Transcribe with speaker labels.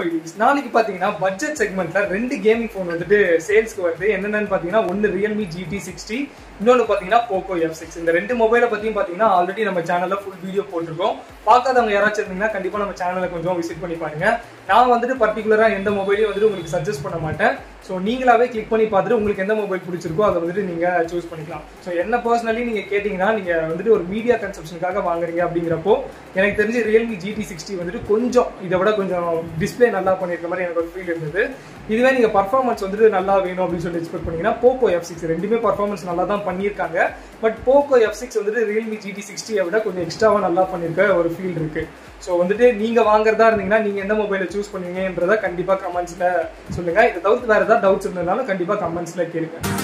Speaker 1: five நாளைக்கு பார்த்தீங்கன்னா budget செக்மெண்ட்ல ரெண்டு கேமிங் ஃபோன் வந்துட்டு சேல்ஸ்க்கு வருது என்னென்னு பார்த்தீங்கன்னா ஒன்று ரியல்மி ஜிடி சிக்ஸ்டி இன்னொன்று பார்த்தீங்கன்னா போக்கோ எஃப் சிக்ஸ் இந்த ரெண்டு மொபைலை பற்றியும் பார்த்தீங்கன்னா ஆல்ரெடி நம்ம சேனலில் ஃபுல் வீடியோ போட்டிருக்கோம் பார்க்காதவங்க யாராச்சும் இருந்தீங்கன்னா கண்டிப்பாக நம்ம சேனலை கொஞ்சம் விசிட் பண்ணி பாருங்க நான் வந்துட்டு பர்டிகுலராக எந்த மொபைலையும் வந்துட்டு உங்களுக்கு சஜஸ்ட் பண்ண மாட்டேன் ஸோ நீங்களாவே கிளிக் பண்ணி பார்த்துட்டு உங்களுக்கு எந்த மொபைல் பிடிச்சிருக்கோ அதை வந்துட்டு நீங்கள் சூஸ் பண்ணிக்கலாம் ஸோ என்ன பர்சனலி நீங்கள் கேட்டிங்கன்னா நீங்கள் வந்துட்டு ஒரு மீடியா கன்சப்ஷனுக்காக வாங்குறீங்க அப்படிங்கிறப்போ எனக்கு தெரிஞ்சு ரியல்மி ஜிடி சிக்ஸ்டி வந்துட்டு கொஞ்சம் இதை விட கொஞ்சம் டிஸ்பிளே நல்லா பண்ணியிருக்க மாதிரி எனக்கு ஒரு ஃபீல் இருந்தது இதுவே நீங்கள் பர்ஃபார்மன்ஸ் வந்துட்டு நல்லா வேணும் அப்படின்னு சொல்லி எக்ஸ்பெக்ட் பண்ணீங்கன்னா போக்கோ எஃப் சிக்ஸ் ரெண்டுமே பர்ஃபார்மன்ஸ் நல்லா தான் பண்ணியிருக்காங்க பட் போக்கோ எஃப் சிக்ஸ் வந்துட்டு ரியல்மி ஜிடி சிக்ஸ்டியை விட கொஞ்சம் எக்ஸ்ட்ராவாக நல்லா பண்ணியிருக்க ஒரு ஃபீல் இருக்கு ஸோ வந்துட்டு நீங்கள் வாங்குறதா இருந்தீங்கன்னா நீங்கள் எந்த மொபைலை சூஸ் பண்ணுவீங்கன்றதை கண்டிப்பாக கமெண்ட்ஸில் சொல்லுங்கள் இதை தவிர்த்து வேறு ஏதாவது டவுட்ஸ் இருந்ததுனாலும் கண்டிப்பாக கமெண்ட்ஸில் கேளுங்க